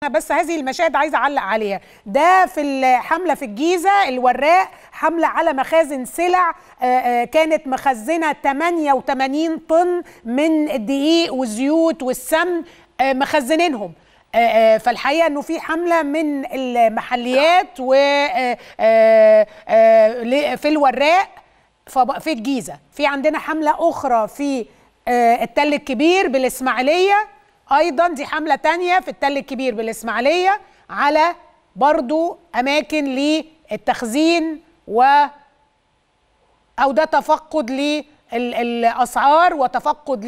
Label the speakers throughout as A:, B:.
A: بس هذه المشاهد عايزه اعلق عليها ده في الحمله في الجيزه الوراق حمله على مخازن سلع آه، آه، كانت مخزنه 88 طن من الدقيق والزيوت والسمن آه، مخزنينهم آه، آه، فالحقيقه انه في حمله من المحليات و آه، آه، آه، ل- في الوراق فب- في الجيزه في عندنا حمله اخرى في آه، التل الكبير بالاسماعيليه ايضا دي حمله تانية في التل الكبير بالاسماعيليه على برضو اماكن للتخزين و او ده تفقد للاسعار وتفقد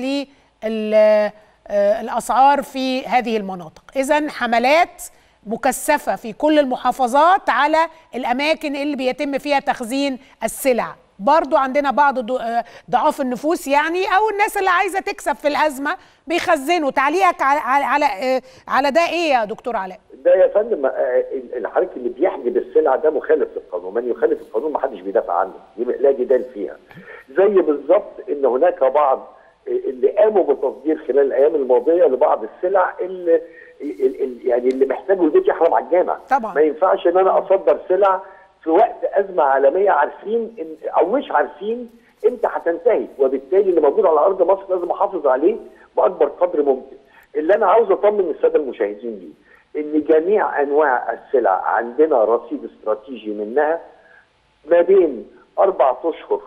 A: للاسعار في هذه المناطق اذا حملات مكثفه في كل المحافظات على الاماكن اللي بيتم فيها تخزين السلع برضو عندنا بعض ض- آه، ضعاف النفوس يعني او الناس اللي عايزه تكسب في الازمه بيخزنوا تعليقك على على على, آه، على ده ايه يا دكتور علاء
B: ده يا فندم آه، الحركه اللي بيحجب السلع ده مخالف للقانون، من يخالف القانون ما حدش بيدافع عنه، دي لا جدال فيها. زي بالظبط ان هناك بعض اللي قاموا بتصدير خلال الايام الماضيه لبعض السلع اللي ال- ال- يعني اللي محتاجه البيت يحرم على الجامع.
A: طبعا.
B: ما ينفعش ان انا اصدر سلع في وقت ازمه عالميه عارفين إن او مش عارفين امتى هتنتهي، وبالتالي اللي موجود على ارض مصر لازم احافظ عليه باكبر قدر ممكن. اللي انا عاوز اطمن الساده المشاهدين ليه ان جميع انواع السلع عندنا رصيد استراتيجي منها ما بين اربع اشهر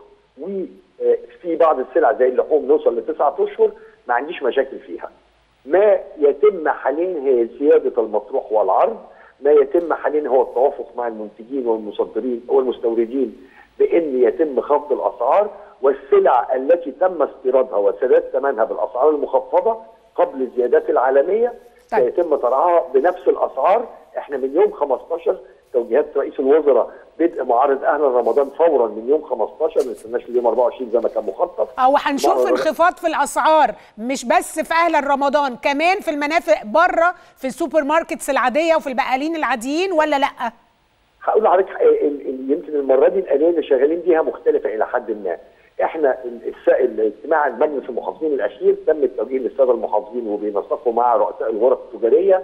B: وفي بعض السلع زي اللحوم نوصل لتسعة اشهر ما عنديش مشاكل فيها. ما يتم حاليا هي زياده المطروح والعرض، ما يتم حاليا هو التوافق مع المنتجين والمصدرين والمستوردين بان يتم خفض الاسعار والسلع التي تم استيرادها وسداد ثمنها بالاسعار المخفضه قبل الزيادات العالميه
A: طيب.
B: سيتم طرحها بنفس الاسعار احنا من يوم 15 توجيهات رئيس الوزراء بدء معارض اهل رمضان فورا من يوم 15 ما نستناش ليوم 24 زي ما كان مخطط
A: او هنشوف
B: مرة-
A: انخفاض في الاسعار مش بس في اهل رمضان كمان في المنافق بره في السوبر ماركتس العاديه وفي البقالين العاديين ولا لا
B: هقول لحضرتك ال- ال- يمكن المره دي الاليه اللي شغالين بيها مختلفه الى حد ما. احنا ال- الس- الاجتماع المجلس المحافظين الاخير تم التوجيه للساده المحافظين وبينسقوا مع رؤساء الغرف التجاريه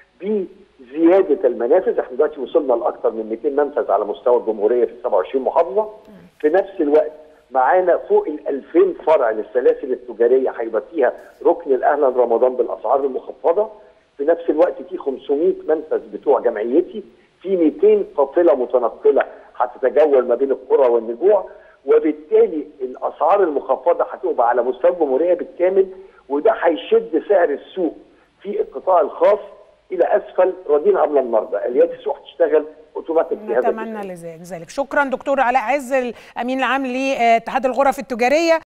B: بزياده المنافذ، احنا دلوقتي وصلنا لاكثر من 200 منفذ على مستوى الجمهوريه في 27 محافظه. في نفس الوقت معانا فوق ال 2000 فرع للسلاسل التجاريه هيبقى فيها ركن الاهلا رمضان بالاسعار المخفضه. في نفس الوقت في 500 منفذ بتوع جمعيتي في 200 قافله متنقله هتتجول ما بين القرى والنجوع وبالتالي الاسعار المخفضه هتبقى على مستوى الجمهوريه بالكامل وده هيشد سعر السوق في القطاع الخاص الى اسفل راضين قبل النهارده اليات السوق هتشتغل اوتوماتيك في هذا
A: نتمنى لذلك شكرا دكتور علاء عز الامين العام لاتحاد الغرف التجاريه